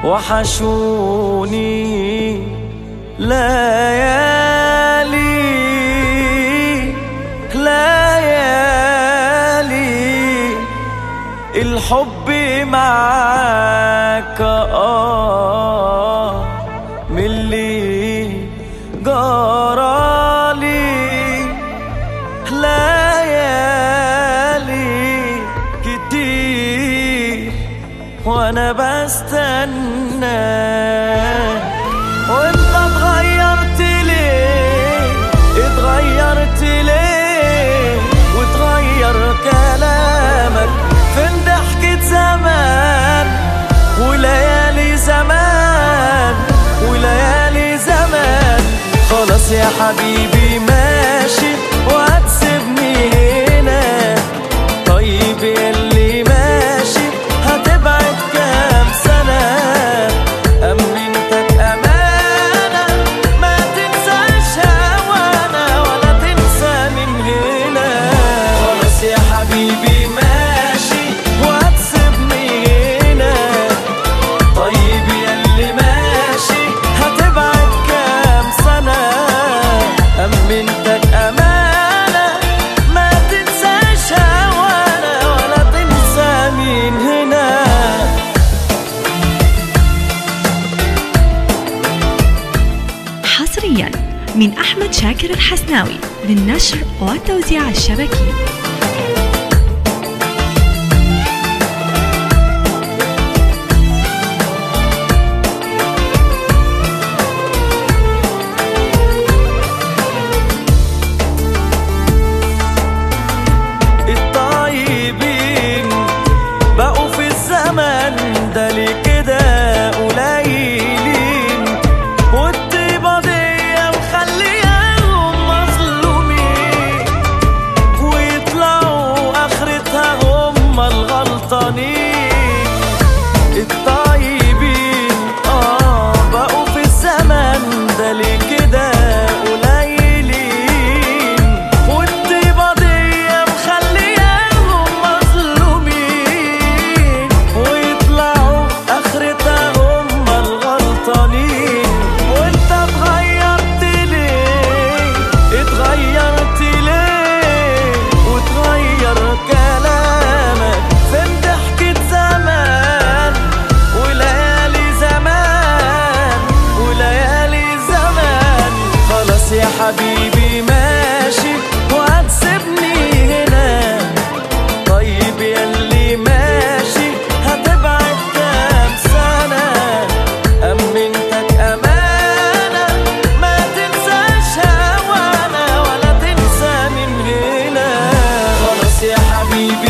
وحشوني ليالي ليالي الحب معاك آه من اللي جرالي ليالي كتير وانا بستنى وانت اتغيرت ليه اتغيرت ليه وتغير كلامك فين ضحكة زمان وليالي زمان وليالي زمان خلاص يا حبيبي ماشي وهتسيبني هنا طيب ياللي ماشي هتبعد كام سنة أمنتك أمانة ما تنساش هوانا ولا تنسى من هنا خلاص يا حبيبي ماشي وهتسيبني هنا طيب ياللي ماشي هتبعد كام سنة أمنتك أمانة ما تنساش هوانا ولا تنسى مين هنا حصريا من أحمد شاكر الحسناوي للنشر والتوزيع الشبكي الطيبين بقوا في الزمن ده ليه كده قليلين والطيبة دي مخلياهم مظلومين ويطلعوا آخرتها هم الغلطانين الطيبين اه بقوا في الزمن ده ليه كده قليلين والطيبة دي مخلياهم مظلومين ويطلعوا آخرتها هم الغلطانين وانت اتغيرت ليه اتغيرت ليه وتغير كلامك فين ضحكة زمان وليالي زمان وليالي زمان خلاص يا حبيبي ماشي وهتسيبني هنا طيب ياللي ماشي هتبعد كام سنة أمنتك أمانة ما تنساش هوانا ولا تنسى من هنا خلاص يا حبيبي